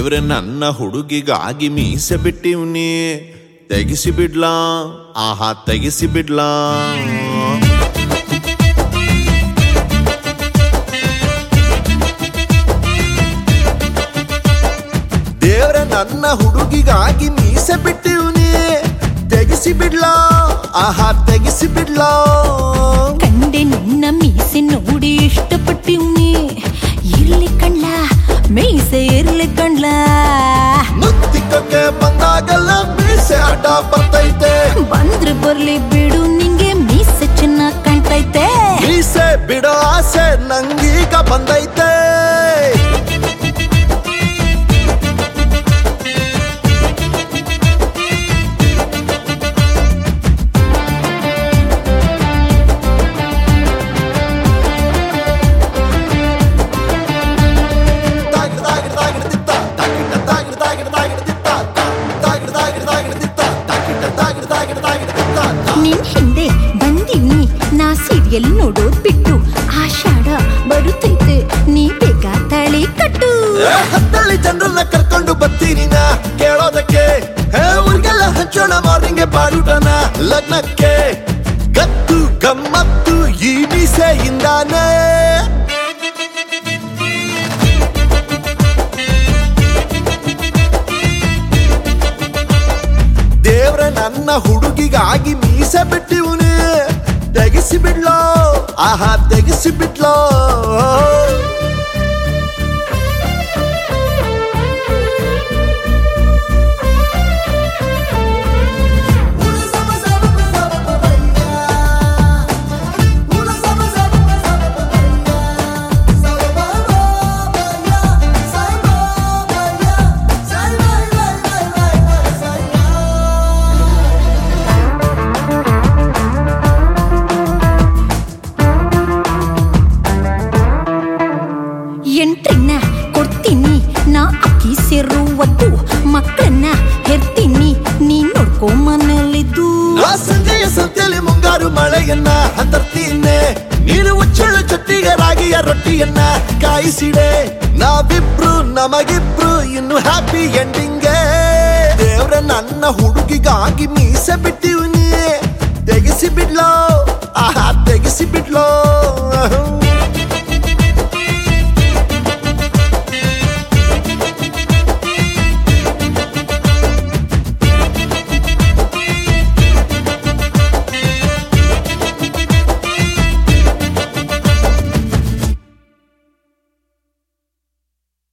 ದೇವ್ರೆ ನನ್ನ ಹುಡುಗಿಗಾಗಿ ಮೀಸೆ ಬಿಟ್ಟಿವ್ನಿ ತೆಗಿಸಿ ಬಿಡ್ಲಾ ಆಹಾ ತೆಗಿಸಿ ಬಿಡ್ಲಾ ದೇವ್ರ ನನ್ನ ಹುಡುಗಿಗಾಗಿ ಮೀಸೆ ಬಿಟ್ಟಿವ್ನಿ ತೆಗಿಸಿ ಬಿಡ್ಲಾ ಆಹಾ ತೆಗಿಸಿ ಬಿಡ್ಲಾ ಕಂಡೆ ನಿನ್ನ ಮೀಸೆ ನೋಡಿ ಇಷ್ಟಪಟ್ಟಿವ್ನಿ ಇರ್ಲಿ ಕಣ್ಲ ಮೀಸೆ ಇರ್ಲಿ ಕಣ್ಲ ಮುತ್ತಿಕಕ್ಕೆ ಬಂದಾಗಲ್ಲ ಮೀಸೆ ಅಡ್ಡ ಬರ್ತೈತೆ ಬಂದ್ರೆ ಬರ್ಲಿ ಬಿಡು ನಿಂಗೆ ಮೀಸೆ ಚೆನ್ನಾಗ್ ಕಾಣ್ತೈತೆ ಮೀಸೆ ಬಿಡೋ ಆಸೆ ನಂಗೀಗ ಬಂದೈತೆ ನಿನ್ ಹಿಂದೆ ಬಂದಿವ್ನಿ ನಾ ಸೀರಿಯಲ್ ನೋಡೋದ್ ಬಿಟ್ಟು ಆಷಾಢ ಬರುತ್ತೈತೆ ನೀ ಬೇಗ ತಳಿ ಕಟ್ಟು ಹತ್ತಳ್ಳಿ ಜನರನ್ನ ಕರ್ಕೊಂಡು ಬರ್ತೀನಿ ನಾ ಕೇಳೋದಕ್ಕೆ ಹೇ, ಊರಿಗೆಲ್ಲ ಹಂಚೋಣ ಮಾರ್ನಿಂಗೆ ಬಾಡುಟನ ಲಗ್ನಕ್ಕೆ ಗತ್ತು ಗಮ್ಮತ್ತು ಈ ಮೀಸೆಯಿಂದಾನೇ ದೇವ್ರ ನನ್ನ ಹುಡುಗಿಗಾಗಿ ಮೀಸೆ ಬಿಟ್ಟಿವ್ನಿ ತೆಗಿಸಿ ಬಿಡ್ಲೋ ಆಹಾ ತೆಗಿಸಿ ಬಿಡ್ಲೋ ಎಂಟ್ರಿನ ಕೊಡ್ತೀನಿ ನಾ ಅಕ್ಕಿ ಸೇರುವದ್ದು ಮಕ್ಕಳನ್ನ ಹೆರ್ತೀನಿ ನೀ ನೋಡ್ಕೊ ಮನೇಲಿದ್ದು ಆ ಸಂಜೆಯ ಸಂತೆಯಲ್ಲಿ ಮುಂಗಾರು ಮಳೆಯನ್ನ ಹತ್ತರ್ತೀನಿ ನೀನು ಉಚ್ಚಳು ಚೊಟ್ಟಿಗೆ ರಾಗಿಯ ರೊಟ್ಟಿಯನ್ನ ಕಾಯಿಸಿಡೆ ನಾವಿಬ್ರು ನಮಗಿಬ್ರು ಇನ್ನು ಹ್ಯಾಪಿ ಎಂಡಿಂಗ್ ದೇವ್ರ ನನ್ನ ಹುಡುಗಿಗಾಗಿ ಮೀಸೆ ಬಿಟ್ಟಿವ್ನಿ ತೆಗಿಸಿ ಬಿಡ್ಲೋ